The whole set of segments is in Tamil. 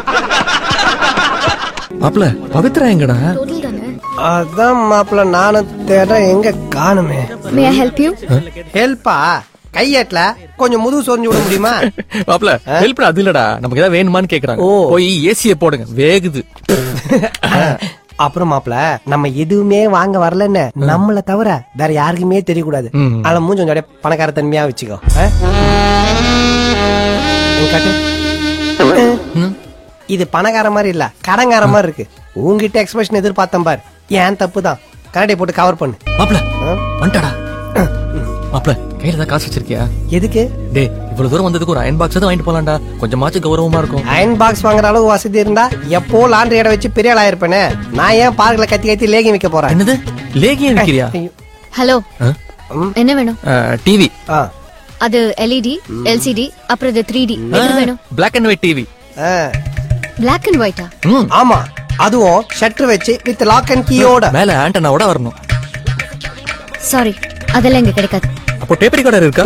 மாப்ள பவித்ரா எங்கடா டோட்டல் தானே அதான் மாப்பிள்ள நானும் தேடுறேன் எங்க காணுமே மே ஐ ஹெல்ப் யூ ஹெல்ப்பா கையேட்ல கொஞ்சம் முதுகு சொரிஞ்சு விட முடியுமா மாப்ள ஹெல்ப் அது இல்லடா நமக்கு ஏதாவது வேணுமான்னு கேக்குறாங்க ஓ. போய் ஏசிய போடுங்க வேகுது அப்புறம் மாப்பிள நம்ம எதுவுமே வாங்க வரலன்னு நம்மள தவிர வேற யாருக்குமே தெரியக்கூடாது ம். அதுல மூஞ்சி கொஞ்சம் அப்படியே பணக்கார தன்மையா வச்சுக்கோ ஆ? இங்க காட்டு. ம். இது பணக்கார மாதிரி இல்ல கடங்கார மாதிரி இருக்கு உங்ககிட்ட எக்ஸ்பிரஷன் எதிர்பார்த்தேன் பார் ஏன் தப்பு தான் கரடியை போட்டு கவர் பண்ணு மாப்ள ஆ? வந்துட்டாடா மாப்ள கையில தான் காசு வச்சிருக்கியா எதுக்கு டேய் இவ்வளவு தூரம் வந்ததுக்கு ஒரு அயன் பாக்ஸ் தான் வாங்கிட்டு போலாம்டா கொஞ்சமாச்சும் கௌரவமா இருக்கும் அயன் பாக்ஸ் வாங்குற அளவு வசதி இருந்தா எப்போ லாண்டரி இடம் வச்சு பெரிய ஆள் ஆயிருப்பேனே நான் ஏன் பார்க்ல கத்தி கத்தி லேகி வைக்க போறேன் என்னது லேகியம் விக்கிறியா ஐயோ. ஹலோ என்ன வேணும் டிவி ஆ. அது எல்இடி எல்சிடி அப்புறம் இது த்ரீ டி எது வேணும் பிளாக் அண்ட் ஒயிட் டிவி ஆ. பிளாக் அண்ட் ஒயிட்டா ம் ஆமா அதுவும் ஷட்டர் வச்சு வித் லாக் அண்ட் கீயோட மேல ஆண்டனாவோட வரணும் சாரி அதெல்லாம் இங்க கிடைக்காது அப்போ டேப் ரெக்கார்டர் இருக்கா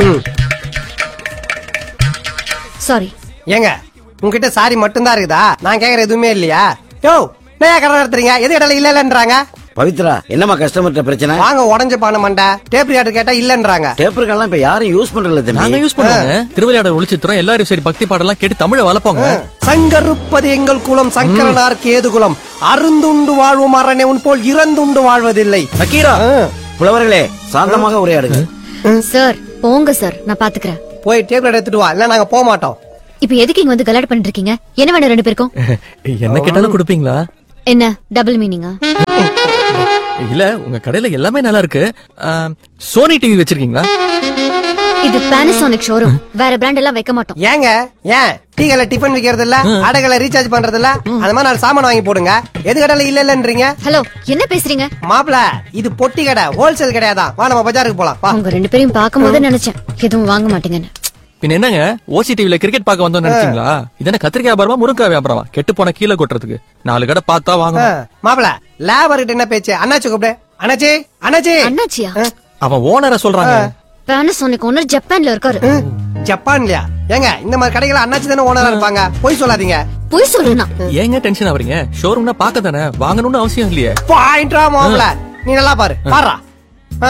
சாரி ஏங்க உங்ககிட்ட சாரி மட்டும்தான் இருக்குதா நான் கேக்குற எதுவுமே இல்லையா யோ நான் கடை நடத்துறீங்க எது இடையில இல்ல இல்லன்றாங்க பவித்ரா என்னம்மா கஸ்டமர்கிட்ட பிரச்சனை வாங்க உடஞ்ச பானை மண்டை டேப் ரிகார்டர் கேட்டா இல்லன்றாங்க டேப்பர்கள்லாம் இப்ப யாரும் யூஸ் பண்றதில்ல நாங்க தம்பி யூஸ் பண்ணுவாங்க திருவிளையாடல் ஒளிச்சித்திரம் எல்லாரும் சரி பக்தி பாடலாம் கேட்டு தமிழை வளர்ப்போங்க சங்கருப்பது எங்கள் குலம் சங்கரனார் கேது குலம் அருந்துண்டு வாழ்வும் அரணே உன் போல் இறந்துண்டு வாழ்வதில்லை நக்கீரா ஆ. புலவர்களே சாந்தமாக உரையாடுங்க சார் போங்க சார் நான் பாத்துக்கிறேன் போய் டேப் எடுத்துட்டு வா இல்ல நாங்க போக மாட்டோம் இப்ப எதுக்கு இங்க வந்து கலாட் பண்ணிட்டு இருக்கீங்க என்ன வேணும் ரெண்டு பேருக்கும் என்ன கேட்டாலும் கொடுப்பீங்களா என்ன டபுள் மீனிங்கா இல்ல உங்க கடையில எல்லாமே நல்லா இருக்கு சோனி டிவி வச்சிருக்கீங்களா இது பானசோனிக் ஷோரூம் வேற பிராண்ட் எல்லாம் வைக்க மாட்டோம் ஏங்க ஏன் டீகளை டிஃபன் விக்கிறது இல்ல அடைகளை ரீசார்ஜ் பண்றது இல்ல அந்த மாதிரி நாலு சாமான் வாங்கி போடுங்க எது கடையில இல்ல இல்லன்றீங்க ஹலோ என்ன பேசுறீங்க மாப்பிள இது பொட்டி கடை ஹோல்சேல் கிடையாதான் வா நம்ம பஜாருக்கு போலாம் வா உங்க ரெண்டு பேரையும் பார்க்கும்போது நினைச்சேன் எதுவும் வாங்க மாட்டீங்கன்னு பின்ன என்னங்க ஓசி டிவில கிரிக்கெட் பார்க்க வந்தோம்னு நினைச்சீங்களா இதென்ன கத்திரிக்காய் வியாபாரமா முருங்கா வியாபாரமா கெட்டு போன கீழே கொட்டுறதுக்கு நாலு கடை பார்த்தா வாங்கணும் மாப்பிள லேபர் கிட்ட என்ன பேச்சு அண்ணாச்சி கூப்பிடு அண்ணாச்சி அண்ணாச்சி அண்ணாச்சியா அவன் ஓனரை சொல்றாங்க பானசோனிக் ஓனர் ஜப்பான்ல இருக்காரு ஜப்பான்லயா ஏங்க இந்த மாதிரி கடைகள் அண்ணாச்சி தானே ஓனரா இருப்பாங்க போய் சொல்லாதீங்க போய் சொல்லுனா ஏங்க டென்ஷன் ஆவறீங்க ஷோரூம்னா பார்க்க தானே வாங்கணும்னு அவசியம் இல்லையே பாயிண்டா மாப்பிள நீ நல்லா பாரு பாருடா ஆ.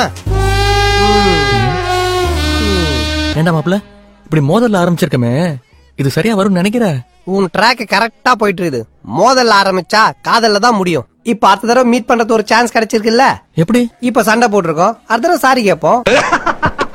ஏண்டா மாப்ள இப்படி மோதல்ல ஆரம்பிச்சிருக்கமே இது சரியா வரும்னு நினைக்கிற உன் ட்ராக் கரெக்டா போயிட்டு இருக்குது மோதல்ல ஆரம்பிச்சா காதல்ல தான் முடியும் இப்ப அடுத்த தடவை மீட் பண்றது ஒரு சான்ஸ் கிடைச்சிருக்குல்ல எப்படி இப்ப சண்டை போட்டிருக்கோம் அடுத்த தடவை சாரி கேட்போம்